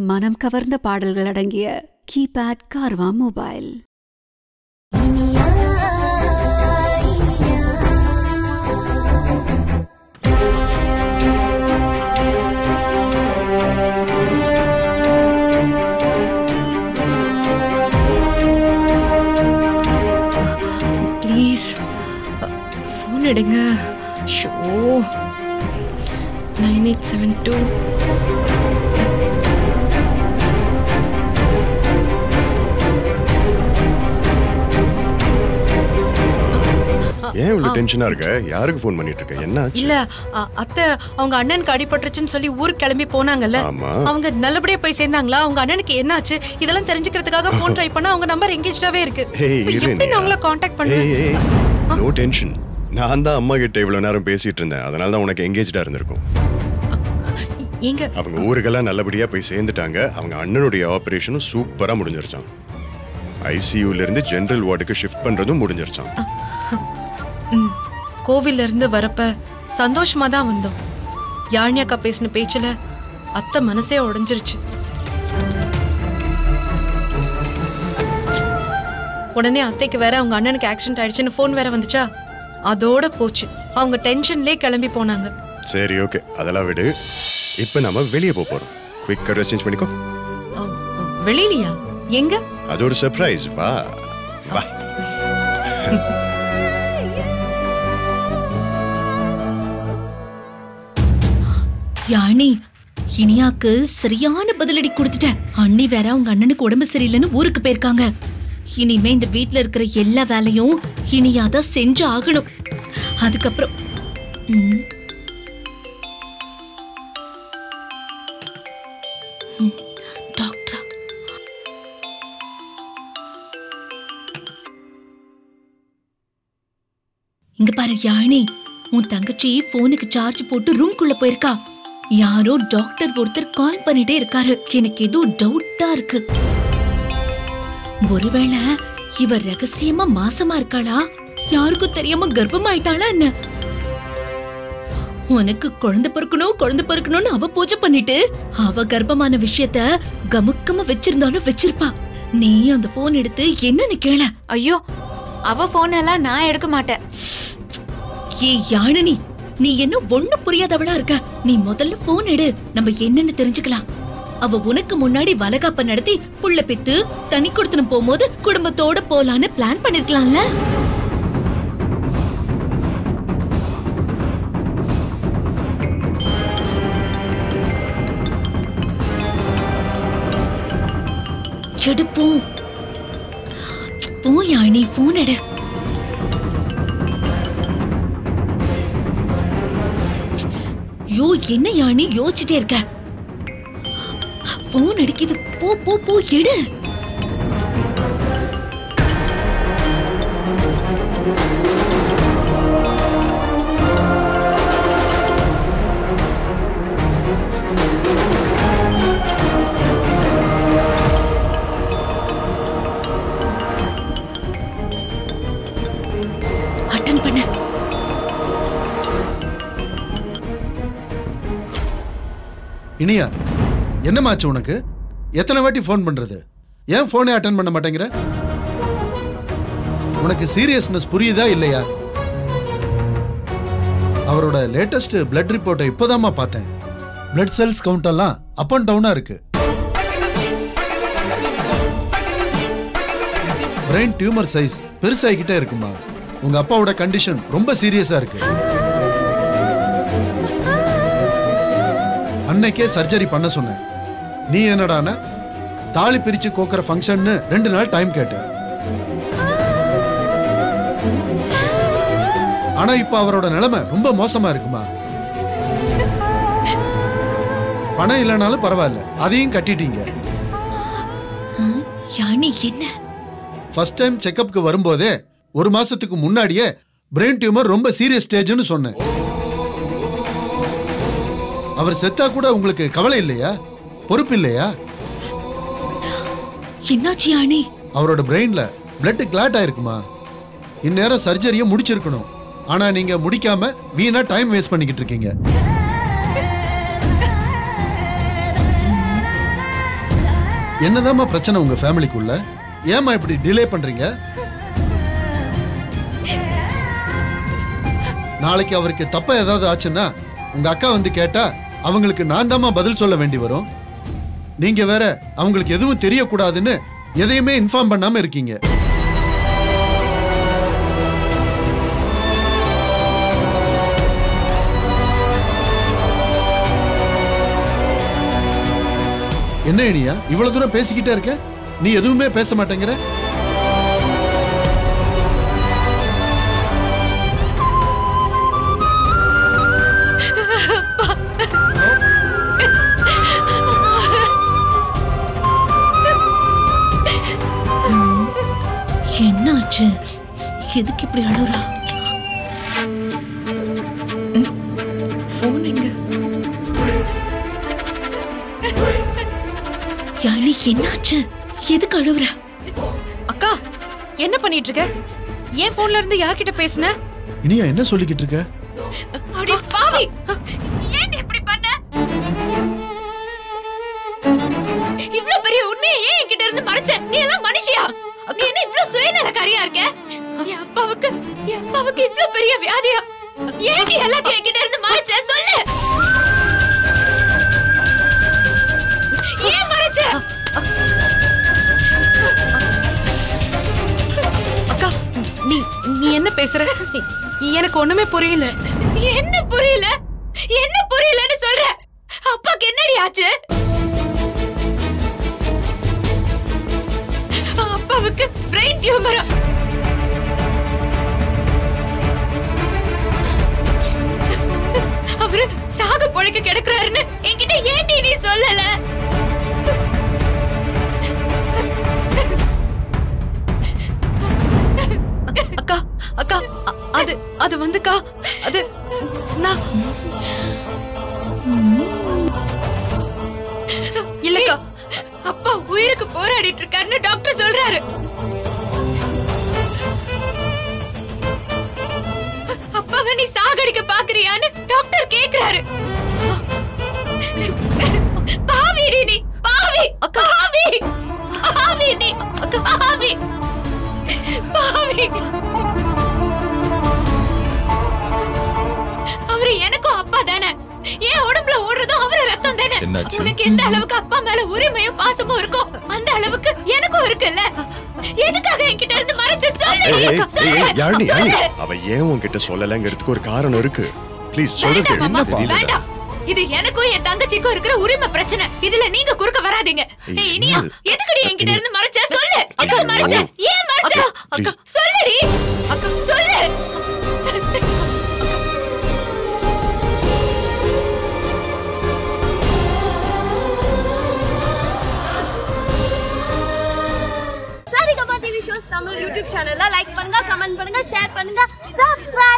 மனம் கவர்ந்த பாடல்கள் அடங்கிய keypad Carvaan mobile please phone எடுங்க ஷோ நைன் எயிட் செவன் டூ ஏன் இவ்வளவு டென்ஷனா இருக்க யாருக்கு ஃபோன் பண்ணிட்டு இருக்க என்ன ஆச்சு இல்ல அ- அத்தை அவங்க அண்ணனுக்கு அடிபட்டுருச்சுன்னு சொல்லி ஊருக்கு கிளம்பி போனாங்கல்ல ஆமா அவங்க நல்லபடியா போய் சேர்ந்தாங்களா அவங்க அண்ணனுக்கு என்னாச்சு இதெல்லாம் தெரிஞ்சுக்கிறதுக்காக ஃபோன் ட்ரை பண்ணா அவங்க நம்பர் எங்கேஜ்டாவே இருக்கு ஏய் இப்ப இரு எப்படி நான் உங்களை காண்டாக்ட் பண்ணுவேன் ஏய் ஏய் நோ டென்ஷன் நான் தான் அம்மா கிட்ட இவ்வளவு நேரம் பேசிட்டு இருந்தேன் அதனால தான் உனக்கு எங்கேஜ்டா இருந்திருக்கும் எங்க அவங்க ஊருக்கெல்லாம் நல்லபடியா போய் சேர்ந்துட்டாங்க அவங்க அண்ணனுடைய ஆபரேஷனும் சூப்பரா முடிஞ்சிருச்சான் ஐசியூல இருந்து ஜெனரல் வார்டுக்கு ஷிஃப்ட் பண்றதும் முடிஞ்சிருச்சான் ம், கோவில்ல இருந்து வரப்ப சந்தோஷமா தான் வந்தோம் யாழினி அக்கா பேசின பேச்சுல அத்தை மனசே உடைஞ்சிருச்சு உடனே அத்தைக்கு வேற அவங்க அண்ணனுக்கு ஆக்சிடென்ட் ஆயிடுச்சுன்னு ஃபோன் வேற வந்துச்சா அதோட போச்சு அவங்க டென்ஷன்லயே கிளம்பி போனாங்க சரி ஓகே அதெல்லாம் விடு இப்போ நம்ம வெளியே போக போறோம் குவிக்கா ட்ரெஸ் சேஞ்ச் பண்ணிக்கோ அ, அ, வெளியிலயா எங்க அது ஒரு சர்ப்ரைஸ் வா வா யானி இனியாக்கு சரியான பதிலடி கொடுத்துட்ட அண்ணி வேற உங்க அண்ணனுக்கு உடம்பு சரியில்லைன்னு ஊருக்கு போயிருக்காங்க இனிமே இந்த வீட்ல இருக்கிற எல்லா வேலையும் இனியா தான் செஞ்சு ஆகணும் அதுக்கப்புறம் ம். ம், டாக்டரா இங்க பாரு யாழினி உன் தங்கச்சி போனுக்கு சார்ஜ் போட்டு ரூம்குள்ள போயிருக்கா யாரோ டாக்டர் ஒருத்தர் கால் பண்ணிட்டே இருக்காரு எனக்கு ஏதோ டவுட்டா இருக்கு ஒருவேளை இவ ரகசியமா மாசமா இருக்காளா யாருக்கும் தெரியாம கர்ப்பமாயிட்டாளா என்ன உனக்கு குழந்தை பிறக்கணும் குழந்தை பிறக்கணும்னு அவ பூஜை பண்ணிட்டு அவ கர்ப்பமான விஷயத்த கமுக்கமா வச்சிருந்தாலும் வச்சிருப்பா நீ அந்த போன் எடுத்து என்னன்னு கேள ஐயோ அவ போன் எல்லாம் நான் எடுக்க மாட்டேன் ஏ யாழினி நீ என்ன ஒண்ணு புரியாதவளா இருக்க நீ முதல்ல போன் எடு நம்ம என்னன்னு தெரிஞ்சுக்கலாம் அவ உனக்கு முன்னாடி வளகாப்ப நடத்தி புள்ள பெத்து தனி கொடுத்துன போகும்போது குடும்பத்தோட போலான்னு பிளான் பண்ணிருக்கலாம்ல எடுப்போம் போ யாழினி போன் எடு யோ என்ன யானி யோசிச்சுட்டே இருக்க போன் அடிக்குது போ போ போ எடு அட்டன் பண்ண இனியா என்னமாச்சு உனக்கு எத்தனை வாட்டி ஃபோன் பண்றது ஏன் ஃபோனே அட்டன் பண்ண மாட்டேங்கிற உனக்கு சீரியஸ்னஸ் புரியுதா இல்லையா அவரோட லேட்டஸ்ட் பிளட் ரிப்போர்ட்டை இப்போதாம்மா பார்த்தேன் பிளட் செல்ஸ் கவுண்ட் எல்லாம் அப் அண்ட் டவுனா இருக்கு பிரெயின் டியூமர் சைஸ் பெருசாகிக்கிட்டே இருக்குமா உங்க அப்பாவோட கண்டிஷன் ரொம்ப சீரியஸா இருக்கு அன்னைக்கே சர்ஜரி பண்ண சொன்னேன் நீ என்னடானா தாலி பிரிச்சு கோக்குற ஃபங்க்ஷன்னு ரெண்டு நாள் டைம் கேட்ட ஆனா இப்ப அவரோட நிலைமை ரொம்ப மோசமா இருக்குமா பணம் இல்லைனாலும் பரவாயில்ல அதையும் கட்டிட்டீங்க யானி என்ன ஃபர்ஸ்ட் டைம் செக்கப்புக்கு வரும்போதே ஒரு மாசத்துக்கு முன்னாடியே பிரெயின் டியூமர் ரொம்ப சீரியஸ் ஸ்டேஜ்னு சொன்னேன் அவர் செத்தா கூட உங்களுக்கு கவலை இல்லையா பொறுப்பு இல்லையா என்னாச்சு யானி அவரோட பிரெயின்ல பிளட் கிளாட் ஆயிருக்குமா இந்நேரம் சர்ஜரியை முடிச்சிருக்கணும் ஆனா நீங்க முடிக்காம வீணா டைம் வேஸ்ட் பண்ணிக்கிட்டு இருக்கீங்க என்னதாம்மா பிரச்சனை உங்க ஃபேமிலிக்குள்ள ஏம்மா இப்படி டிலே பண்றீங்க நாளைக்கு அவருக்கு தப்பா ஏதாவது ஆச்சுன்னா உங்க அக்கா வந்து கேட்டா அவங்களுக்கு நான் தாம்மா பதில் சொல்ல வேண்டி வரும் நீங்க வேற அவங்களுக்கு எதுவும் தெரியக்கூடாதுன்னு எதையுமே இன்ஃபார்ம் பண்ணாம இருக்கீங்க என்ன இனியா இவ்வளவு தூரம் பேசிக்கிட்டே இருக்க நீ எதுவுமே பேச மாட்டேங்கிற என்னாச்சு எதுக்கு இப்படி அழுறா ஃபோன் எங்க யாழி என்னாச்சு எதுக்கு அழுவுற அக்கா என்ன பண்ணிட்டு இருக்க ஏன் போன்ல இருந்து யார்கிட்ட பேசுன இனியா என்ன சொல்லிக்கிட்டு இருக்க அடி பாவி ஏன் இப்படி பண்ண இவ்ளோ பெரிய உண்மையை ஏன் என்கிட்ட இருந்து மறைச்ச நீ எல்லாம் மனுஷியா நீ என்ன இவ்ளோ சுயநலக்காரியா இருக்க என் அப்பாவுக்கு என் அப்பாவுக்கு இவ்ளோ பெரிய வியாதியா ஏன் நீ எல்லாத்தையும் என்கிட்ட இருந்து மறைச்ச சொல்லு ஏன் மறைச்ச அக்கா நீ நீ என்ன பேசுற நீ- எனக்கு ஒண்ணுமே புரியல என்ன புரியல என்ன புரியலன்னு சொல்ற அப்பாக்கு என்னடி ஆச்சு அப்பாவுக்கு பிரெயின் டியூமரா அவரு சாக பொழைக்க கிடக்குறாருன்னு என்கிட்ட ஏன்டி நீ சொல்லல அக்கா அக்கா அ- அது அது வந்துக்கா அது நான் இல்லக்கா அப்பா உயிருக்கு போராடிட்டு இருக்காருன்னு டாக்டர் சொல்றாரு அப்பாவை நீ சாகடிக்க பாக்குறியான்னு டாக்டர் கேக்குறாரு பாவிடி நீ பாவி பாவி பாவி நீ பாவி பாவி அவரு எனக்கும் அப்பா தானே என் உடம்புல ஓடுறதும் அவர ரத்தம் தானே என்னாச்சு? உனக்கு எந்த அளவுக்கு அப்பா மேல உரிமையும் பாசமும் இருக்கும் அந்த அளவுக்கு எனக்கும் இருக்குல்ல எதுக்காக என்கிட்ட இருந்து மறைச்சு சொல்லு ஏய், ஏய், ஏய், ஏய், யாழினி, யாழினி. சொல்லு அவ ஏன் உன்கிட்ட சொல்லலைங்கிறதுக்கு ஒரு காரணம் இருக்கு ப்ளீஸ் சொல்றது வேண்டாம் மாமா, தெரியலடா. வேண்டாம் இது எனக்கும் என் தங்கச்சிக்கும் இருக்கிற உரிமை பிரச்சனை இதுல நீங்க குறுக்க வராதீங்க ஏய், ஏய், இனியா என்னது? எதுக்குடி என்கிட்ட இருந்து மறைச்ச சொல்லு எதுக்கு மறைச்ச ஏன் மறைச்ச அக்கா, சொல்லுடி அக்கா சொல்லு Saregama TV shows Tamil YouTube சேனல்ல லைக் பண்ணுங்க கமெண்ட் பண்ணுங்க ஷேர் பண்ணுங்க சப்ஸ்கிரைப்